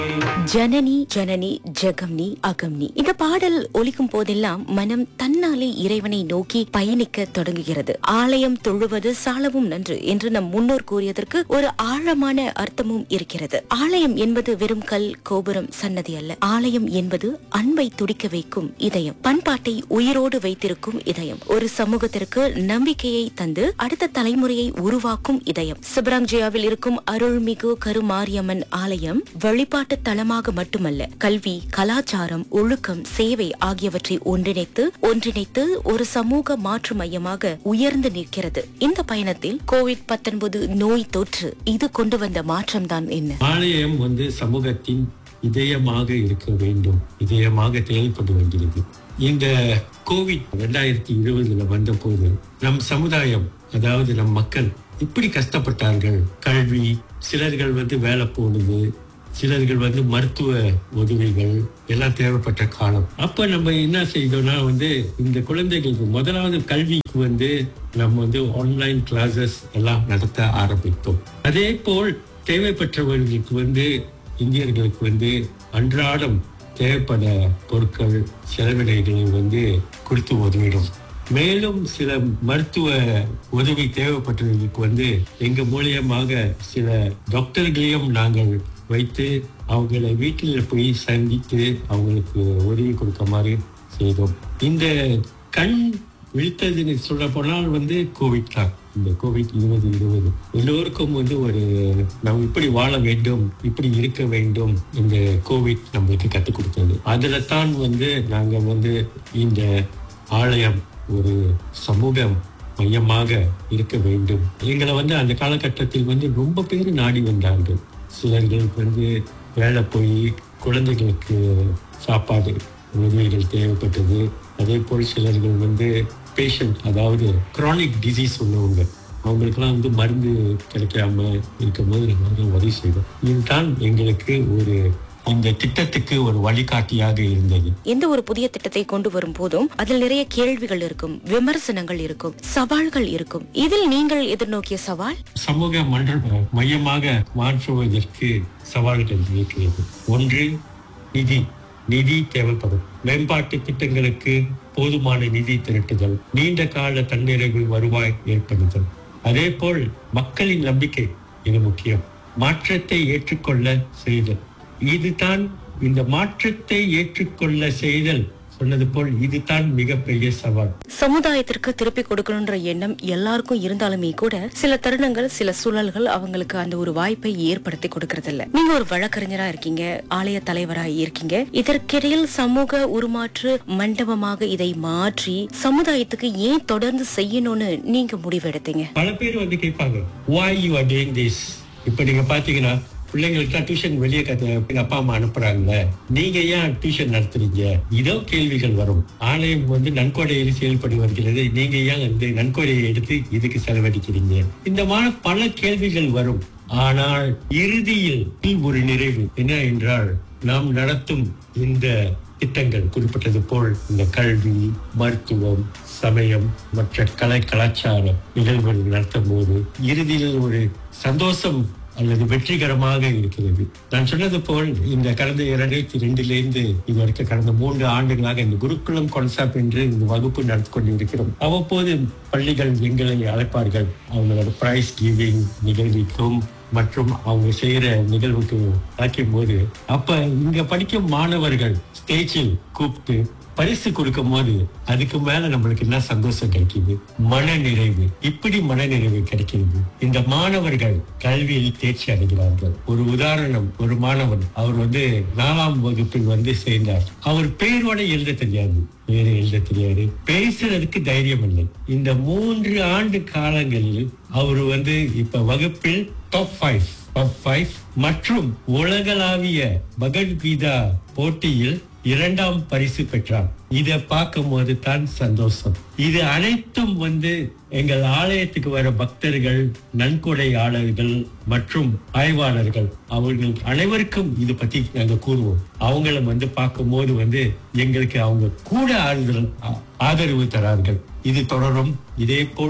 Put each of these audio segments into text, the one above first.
ஜனனி ஜனனி ஜெகம்னி அகம்னி இந்த பாடல் ஒலிக்கும் போதெல்லாம் மனம் தன்னாலே இறைவனை நோக்கி பயணிக்க தொடங்குகிறது ஆலயம் தொழுவது சாலவும் நன்று என்று நம் முன்னோர் கூறியதற்கு ஒரு ஆழமான அர்த்தமும் இருக்கிறது ஆலயம் என்பது வெறும் கல் கோபுரம் சன்னதி அல்ல ஆலயம் என்பது அன்பை துடிக்க வைக்கும் இதயம் பண்பாட்டை உயிரோடு வைத்திருக்கும் இதயம் ஒரு சமூகத்திற்கு நம்பிக்கையை தந்து அடுத்த தலைமுறையை உருவாக்கும் இதயம் சிபராங்ஜியாவில் இருக்கும் அருள்மிகு கருமாரியம்மன் ஆலயம் வழிபாட்டு தலமாக மட்டுமல்ல கல்வி கலாச்சாரம் ஒழுக்கம் சேவை ஆகியவற்றை ஒன்றிணைத்து ஒன்றிணைத்து ஒரு சமூக மாற்று மையமாக உயர்ந்து நிற்கிறது இந்த பயணத்தில் கோவிட் 19 நோய் தொற்று இது கொண்டு வந்த மாற்றம்தான் என்ன ஆலயம் வந்து சமூகத்தின் இதயமாக இருக்க வேண்டும் இதயமாக செயல்பட்டு வருகிறது இந்த கோவிட் ரெண்டாயிரத்தி இருபதுல வந்த போது நம் சமுதாயம் அதாவது நம் மக்கள் இப்படி கஷ்டப்பட்டார்கள் கல்வி சிலர்கள் வந்து வேலை போடுது சிலர்கள் வந்து மருத்துவ உதவிகள் எல்லாம் தேவைப்பட்ட காலம் அப்ப நம்ம என்ன செய்தோம்னா வந்து இந்த குழந்தைகளுக்கு முதலாவது கல்விக்கு வந்து நம்ம வந்து ஆன்லைன் கிளாஸஸ் எல்லாம் நடத்த ஆரம்பித்தோம் அதே போல் தேவைப்பட்டவர்களுக்கு வந்து இந்தியர்களுக்கு வந்து அன்றாடம் தேவைப்பட பொருட்கள் செலவினைகளை வந்து கொடுத்து உதவிடும் மேலும் சில மருத்துவ உதவி தேவைப்பட்டவர்களுக்கு வந்து எங்க மூலியமாக சில டாக்டர்களையும் நாங்கள் வைத்து அவங்களை வீட்டில் போய் சந்தித்து அவங்களுக்கு உதவி கொடுக்குமாறு செய்தோம் இந்த கண் விழித்ததுன்னு சொல்ல போனால் வந்து கோவிட் தான் இந்த கோவிட் இருபது இருபது எல்லோருக்கும் வந்து ஒரு நம்ம இப்படி வாழ வேண்டும் இப்படி இருக்க வேண்டும் இந்த கோவிட் நம்மளுக்கு கற்றுக் கொடுத்தது அதுல தான் வந்து நாங்க வந்து இந்த ஆலயம் ஒரு சமூக மையமாக இருக்க வேண்டும் எங்களை வந்து அந்த காலகட்டத்தில் வந்து ரொம்ப பேர் நாடி வந்தார்கள் சிலர்களுக்கு வந்து வேலை போய் குழந்தைகளுக்கு சாப்பாடு உதவிகள் தேவைப்பட்டது அதே போல் சிலர்கள் வந்து பேஷண்ட் அதாவது chronic டிசீஸ் உள்ளவங்க அவங்களுக்கெல்லாம் வந்து மருந்து கிடைக்காம இருக்கும்போது நாங்கள் உதவி செய்தோம் இதுதான் எங்களுக்கு ஒரு இந்த திட்டத்துக்கு ஒரு வழிகாட்டியாக இருந்தது எந்த ஒரு புதிய திட்டத்தை கொண்டு வரும் போதும் அதில் நிறைய கேள்விகள் இருக்கும் விமர்சனங்கள் இருக்கும் சவால்கள் இருக்கும் இதில் நீங்கள் எதிர்நோக்கிய சவால் சமூக மன்ற மையமாக மாற்றுவதற்கு சவால்கள் இருக்கிறது ஒன்று நிதி நிதி தேவைப்படும் மேம்பாட்டு திட்டங்களுக்கு போதுமான நிதி திரட்டுதல் நீண்ட கால தன்னிறைவு வருவாய் ஏற்படுதல் அதே போல் மக்களின் நம்பிக்கை இது முக்கியம் மாற்றத்தை ஏற்றுக்கொள்ள செய்தல் இதுதான் இந்த மாற்றத்தை ஏற்றுக்கொள்ள செய்தல் சொன்னது போல் இதுதான் மிகப்பெரிய சவால் சமுதாயத்திற்கு திருப்பி கொடுக்கணுன்ற எண்ணம் எல்லாருக்கும் இருந்தாலுமே கூட சில தருணங்கள் சில சூழல்கள் அவங்களுக்கு அந்த ஒரு வாய்ப்பை ஏற்படுத்தி கொடுக்கறதில்ல நீங்க ஒரு வழக்கறிஞரா இருக்கீங்க ஆலய தலைவரா இருக்கீங்க இதற்கிடையில் சமூக உருமாற்று மண்டபமாக இதை மாற்றி சமுதாயத்துக்கு ஏன் தொடர்ந்து செய்யணும்னு நீங்க முடிவெடுத்தீங்க பல பேர் வந்து கேட்பாங்க why you are doing this இப்ப நீங்க பாத்தீங்கன்னா பிள்ளைங்களுக்கு டியூஷன் வெளியே கத்து எங்க அப்பா அம்மா அனுப்புறாங்கல்ல நீங்க ஏன் டியூஷன் நடத்துறீங்க இதோ கேள்விகள் வரும் ஆலயம் வந்து நன்கொடையில் செயல்பட்டு வருகிறது நீங்க ஏன் வந்து நன்கொடையை எடுத்து இதுக்கு செலவழிக்கிறீங்க இந்த மாதிரி பல கேள்விகள் வரும் ஆனால் இறுதியில் ஒரு நிறைவு என்ன என்றால் நாம் நடத்தும் இந்த திட்டங்கள் குறிப்பிட்டது போல் இந்த கல்வி மருத்துவம் சமயம் மற்ற கலை கலாச்சார நிகழ்வுகள் நடத்தும் போது இறுதியில் ஒரு சந்தோஷம் அல்லது வெற்றிகரமாக இருக்கிறது நான் சொன்னது போல் இந்த கடந்த இரண்டாயிரத்தி ரெண்டிலிருந்து இது வரைக்கும் கடந்த மூன்று ஆண்டுகளாக இந்த குருகுலம் கான்செப்ட் என்று இந்த வகுப்பு நடத்தி கொண்டு இருக்கிறோம் அவ்வப்போது பள்ளிகள் எங்களை அழைப்பார்கள் அவங்களோட பிரைஸ் கிவிங் நிகழ்விக்கும் மற்றும் அவங்க செய்யற நிகழ்வுக்கு அழைக்கும் போது அப்ப இங்க படிக்கும் மாணவர்கள் ஸ்டேஜில் கூப்பிட்டு பரிசு கொடுக்கும் போது அதுக்கு மேல நம்மளுக்கு என்ன சந்தோஷம் கிடைக்குது மன நிறைவு இப்படி மன நிறைவு கிடைக்கிறது இந்த மாணவர்கள் கல்வியில் தேர்ச்சி அடைகிறார்கள் ஒரு உதாரணம் ஒரு மாணவன் அவர் வந்து நாலாம் வகுப்பில் வந்து சேர்ந்தார் அவர் பேரோட எழுத தெரியாது பேரு எழுத தெரியாது பேசுறதுக்கு தைரியம் இல்லை இந்த மூன்று ஆண்டு காலங்களில் அவர் வந்து இப்ப வகுப்பில் டாப் ஃபைவ் டாப் ஃபைவ் மற்றும் உலகளாவிய பகவத்கீதா போட்டியில் இரண்டாம் பரிசு பெற்றார் இத பார்க்கும் போது தான் சந்தோஷம் இது அனைத்தும் வந்து எங்கள் ஆலயத்துக்கு வர பக்தர்கள் நன்கொடையாளர்கள் மற்றும் ஆய்வாளர்கள் அவர்கள் அனைவருக்கும் இது பத்தி நாங்க கூறுவோம் அவங்கள வந்து பார்க்கும் போது வந்து எங்களுக்கு அவங்க கூட ஆறுதல் ஆ- ஆதரவு தரார்கள் இது தொடரும் இதே போல்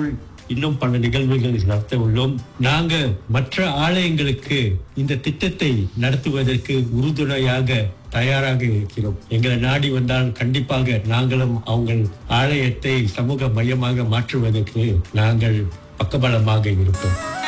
இன்னும் பல நிகழ்வுகள் நடத்த உள்ளோம் நாங்க மற்ற ஆலயங்களுக்கு இந்த திட்டத்தை நடத்துவதற்கு உறுதுணையாக தயாராக இருக்கிறோம் எங்களை நாடி வந்தால் கண்டிப்பாக நாங்களும் அவங்க ஆலயத்தை சமூக மையமாக மாற்றுவதற்கு நாங்கள் பக்கபலமாக இருப்போம்